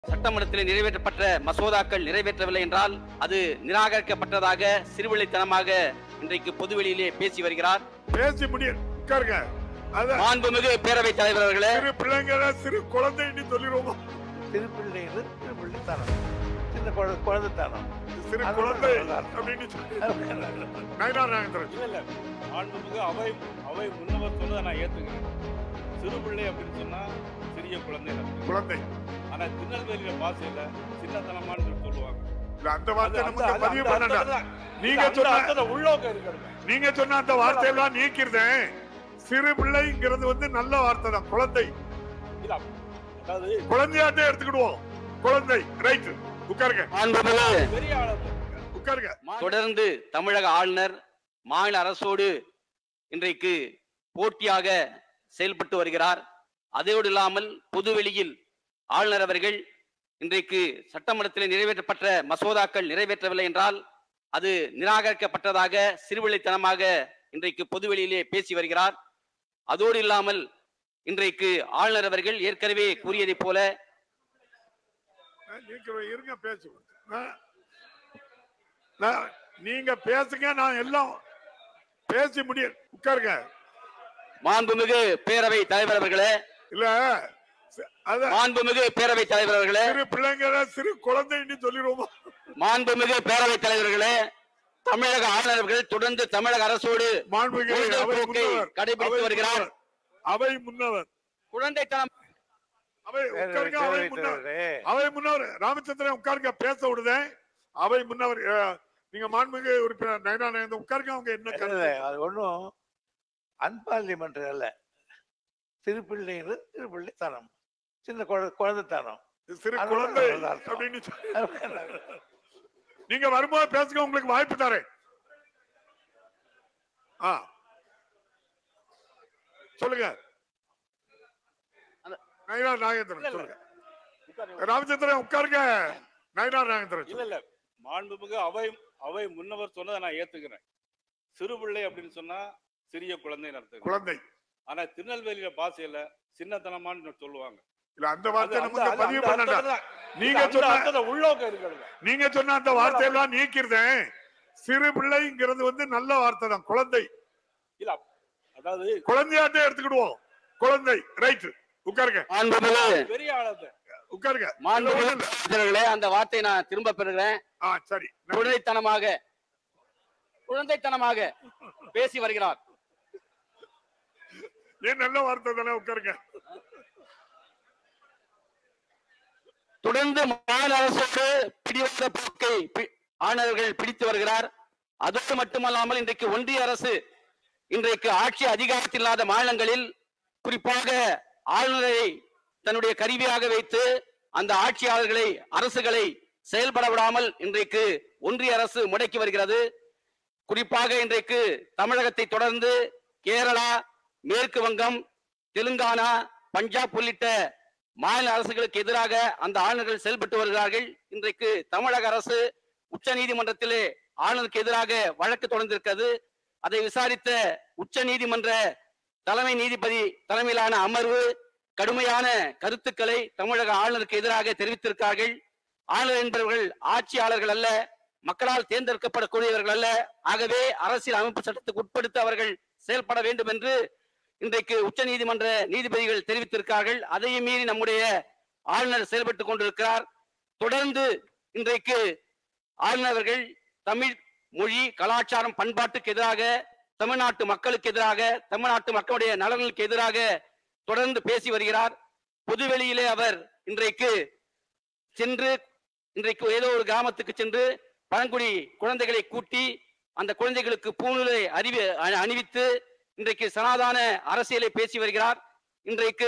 சட்டமன்றத்தில் நிறைவேற்றப்பட்ட மசோதாக்கள் நிறைவேற்றவில்லை என்றால் அது நிராகரிக்கப்பட்டதாக சிறுவிளைத்தனமாக இன்றைக்கு பொதுவெளியிலே பேசி வருகிறார் பேசி முடியும் உட்காருங்க அத மாண்புமிகு பேரவைத் தலைவர் அவர்களே சிறு பிள்ளைங்கள சிறு குழந்தைன்னு சொல்லிடுவோமா திருப்பிள்ளைகள் திருப்பிள்ளைத்தனம் சின்ன குழந்தை குழந்தைத்தனம் சிறு அது குழந்தை நல்லா இருக்கும். அப்படின்னு சொல்லி நயனா நாகேந்திரன் இல்ல இல்ல மாண்புமிகு அவை அவை முன்னவர் சொன்னதை நான் ஏத்துக்கிறேன் சிறு பிள்ளை அப்படின்னு சொன்னா சிறிய குழந்தை அர்த்தம். குழந்தை ஆனா திருநெல்வேலியில பாசையில சின்னத்தனமான்னு சொல்லி சொல்லுவாங்க இல்ல அந்த அது வார்த்தை அந்த- நமக்கு அது பதிவு அந்த பண்ணல அர்த்தத்தை தான். நீங்க அந்த சொன்ன அர்த்தத்தை உள்நோக்கம் இருக்கிறது நீங்க சொன்ன அந்த வார்த்தையெல்லாம் நீக்கிருந்தேன் சிறு பிள்ளைங்கிறது வந்து நல்ல வார்த்தை தான் குழந்தை இல்ல அதாவது குழந்தையாட்டே எடுத்துக்கிடுவோம் குழந்தை ரைட் உட்காருங்க மாண்புமிகு பெரிய ஆளது உட்காருங்க தொடர்ந்து தமிழக ஆளுநர் மாநில அரசோடு இன்றைக்கு போட்டியாக செயல்பட்டு வருகிறார் அதோடு இல்லாமல் பொதுவெளியில் ஆளுநர் அவர்கள் இன்றைக்கு சட்டமன்றத்தில் நிறைவேற்றப்பட்ட மசோதாக்கள் நிறைவேற்றவில்லை என்றால் அது நிராகரிக்கப்பட்டதாக சிறுவிளைத்தனமாக இன்றைக்கு பொதுவெளியிலே பேசி வருகிறார் அதோடு இல்லாமல் இன்றைக்கு ஆளுநர் அவர்கள் ஏற்கனவே கூறியதைப் போல நீங்க இருங்க பேசுவோம் நான்- நான்- நீங்க பேசுங்க நான் எல்லாம் பேசி முடியும் உட்காருங்க மாண்புமிகு பேரவை தலைவர் அவர்களே இல்ல சி- அத மாண்புமிகு பேரவை தலைவர் அவர்களே சிறு பிள்ளைங்கள சிறு குழந்தைன்னு சொல்லிடுவோமா மாண்புமிகு பேரவைத் தலைவர்களே தமிழக ஆளுநர்கள் தொடர்ந்து தமிழக அரசோடு மாண்புமிகு கூடுதல் அவை போக்கை முன்னவர் கடைபிடித்து அவை வருகிறார். முன்னவர். அவை முன்னவர் குழந்தைத்தனம் அவை உட்காருங்க அவை முன்னவர் பேரவைத்தலைவரே, அவை முன்னவர் ராமச்சந்திரன் உட்காருங்க பேச விடுதேன் அவை முன்னவர் அஹ், நீங்க மாண்புமிகு உறுப்பினர் நயனா நயந்த உட்காருங்க அவங்க என்ன இல்ல, கருத்து இல்ல, அது ஒண்ணும் அன்பார்லிமெண்ட் அல்ல திருப்பிள்ளைகள் திருப்பிள்ளைத்தனம் சின்ன குழந்தை குழந்தைத்தனம் சிறு அது குழந்தை நல்லா இருக்கும். அப்படின்னு சொல்லி நீங்க வரும்போது பேசுங்க உங்களுக்கு வாய்ப்பு தரேன் ஆ சொல்லுங்க அந்த- நயனா நாகேந்திரன் சொல்லுங்க ராமச்சந்திரன் உட்காருங்க நயனா நாகேந்திரன் இல்ல இல்ல மாண்புமிகு அவை அவை முன்னவர் சொன்னதை நான் ஏத்துக்கிறேன் சிறு பிள்ளை அப்படின்னு சொன்னா சிறிய குழந்தைன்னு அர்த்தம் குழந்தை ஆனா திருநெல்வேலியில பாசையில சின்னத்தனமான்னு சொல்லுவாங்க இல்ல அந்த அது வார்த்தை அந்த- நமக்கு அது பதிவு அந்த பண்ணல அர்த்தத்தை தான். நீங்க இல்ல, அந்த சொன்ன அர்த்தத்தை உள்நோக்கம் இருக்கிறது நீங்க சொன்ன அந்த வார்த்தையெல்லாம் நீக்கிருந்தேன் சிறு பிள்ளைங்கிறது வந்து நல்ல வார்த்தை தான் குழந்தை இல்ல அதாவது குழந்தையாட்டே எடுத்துக்கிடுவோம் குழந்தை ரைட் உட்காருங்க மாண்புமிகு பெரிய ஆளது உட்காருங்க இல்ல, மாண்புமிகு ஒண்ணும் இல்ல. தலைவர்களே அந்த வார்த்தையை நான் திரும்ப பெறுகிறேன் ஆ சரி நன்றி. குழந்தைத்தனமாக குழந்தைத்தனமாக பேசி வருகிறார் ஏன் நல்ல வார்த்தை தானே உட்காருங்க தொடர்ந்து மாநில அரசுக்கு பிடிவாத போக்கை பி- ஆளுநர்கள் பிடித்து வருகிறார் அதோடு மட்டுமல்லாமல் இன்றைக்கு ஒன்றிய அரசு இன்றைக்கு ஆட்சி அதிகாரத்தில் இல்லாத மாநிலங்களில் குறிப்பாக ஆளுநரை தன்னுடைய கருவியாக வைத்து அந்த ஆட்சியாளர்களை அரசுகளை செயல்பட விடாமல் இன்றைக்கு ஒன்றிய அரசு முடக்கி வருகிறது குறிப்பாக இன்றைக்கு தமிழகத்தை தொடர்ந்து கேரளா மேற்கு வங்கம் தெலுங்கானா பஞ்சாப் உள்ளிட்ட மாநில அரசுகளுக்கு எதிராக அந்த ஆளுநர்கள் செயல்பட்டு வருகிறார்கள் இன்றைக்கு தமிழக அரசு உச்ச நீதிமன்றத்திலே ஆளுநருக்கு எதிராக வழக்கு தொடர்ந்திருக்கிறது அதை விசாரித்த உச்ச நீதிமன்ற தலைமை நீதிபதி தலைமையிலான அமர்வு கடுமையான கருத்துக்களை தமிழக ஆளுநருக்கு எதிராக தெரிவித்திருக்கிறார்கள் ஆளுநர் என்பவர்கள் ஆட்சியாளர்கள் அல்ல மக்களால் தேர்ந்தெடுக்கப்படக்கூடியவர்கள் அல்ல ஆகவே அரசியல் அமைப்பு சட்டத்துக்கு உட்படுத்த அவர்கள் செயல்பட வேண்டும் என்று இன்றைக்கு உச்ச நீதிமன்ற நீதிபதிகள் தெரிவித்திருக்கிறார்கள் அதையும் மீறி நம்முடைய ஆளுநர் செயல்பட்டுக் கொண்டிருக்கிறார் தொடர்ந்து இன்றைக்கு ஆளுநர் அவர்கள் தமிழ் மொழி கலாச்சாரம் பண்பாட்டுக்கு எதிராக தமிழ்நாட்டு மக்களுக்கு எதிராக தமிழ்நாட்டு மக்களுடைய நலன்களுக்கு எதிராக தொடர்ந்து பேசி வருகிறார் பொதுவெளியிலே அவர் இன்றைக்கு சென்று இன்றைக்கு ஏதோ ஒரு கிராமத்துக்கு சென்று பழங்குடி குழந்தைகளை கூட்டி அந்த குழந்தைகளுக்கு பூநூலை அறிவி அ- அணிவித்து இன்றைக்கு சனாதான அரசியலை பேசி வருகிறார் இன்றைக்கு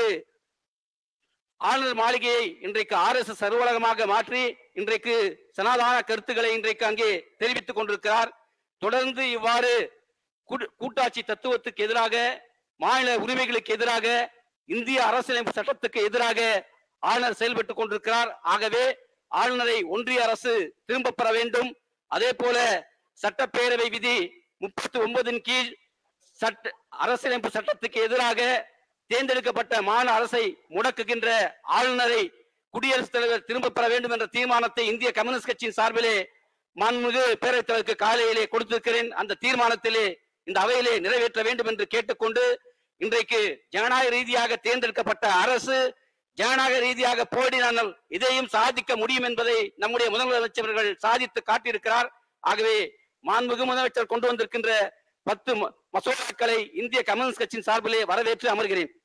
ஆளுநர் மாளிகையை இன்றைக்கு ஆர் எஸ் எஸ் அலுவலகமாக மாற்றி இன்றைக்கு சனாதான கருத்துக்களை இன்றைக்கு அங்கே தெரிவித்துக் கொண்டிருக்கிறார் தொடர்ந்து இவ்வாறு கூட்டு- கூட்டாட்சி தத்துவத்துக்கு எதிராக மாநில உரிமைகளுக்கு எதிராக இந்திய அரசியலமைப்பு சட்டத்துக்கு எதிராக ஆளுநர் செயல்பட்டுக் கொண்டிருக்கிறார் ஆகவே ஆளுநரை ஒன்றிய அரசு திரும்ப பெற வேண்டும் அதே போல சட்டப்பேரவை விதி முப்பத்தி ஒன்பதின் கீழ் சட்ட அரசியலமைப்பு சட்டத்துக்கு எதிராக தேர்ந்தெடுக்கப்பட்ட மாநில அரசை முடக்குகின்ற ஆளுநரை குடியரசுத் தலைவர் திரும்ப பெற வேண்டும் என்ற தீர்மானத்தை இந்திய கம்யூனிஸ்ட் கட்சியின் சார்பிலே மாண்புமிகு பேரவைத் தலைவருக்கு காலையிலே கொடுத்திருக்கிறேன் அந்த தீர்மானத்திலே இந்த அவையிலே நிறைவேற்ற வேண்டும் என்று கேட்டுக்கொண்டு இன்றைக்கு ஜனநாயக ரீதியாக தேர்ந்தெடுக்கப்பட்ட அரசு ஜனநாயக ரீதியாக போடினால் இதையும் சாதிக்க முடியும் என்பதை நம்முடைய முதலமைச்சர் அவர்கள் சாதித்து காட்டியிருக்கிறார் ஆகவே மாண்புமிகு முதலமைச்சர் கொண்டு வந்திருக்கின்ற பத்து ம- மசோதாக்களை இந்திய கம்யூனிஸ்ட் கட்சியின் சார்பிலே வரவேற்று அமர்கிறேன்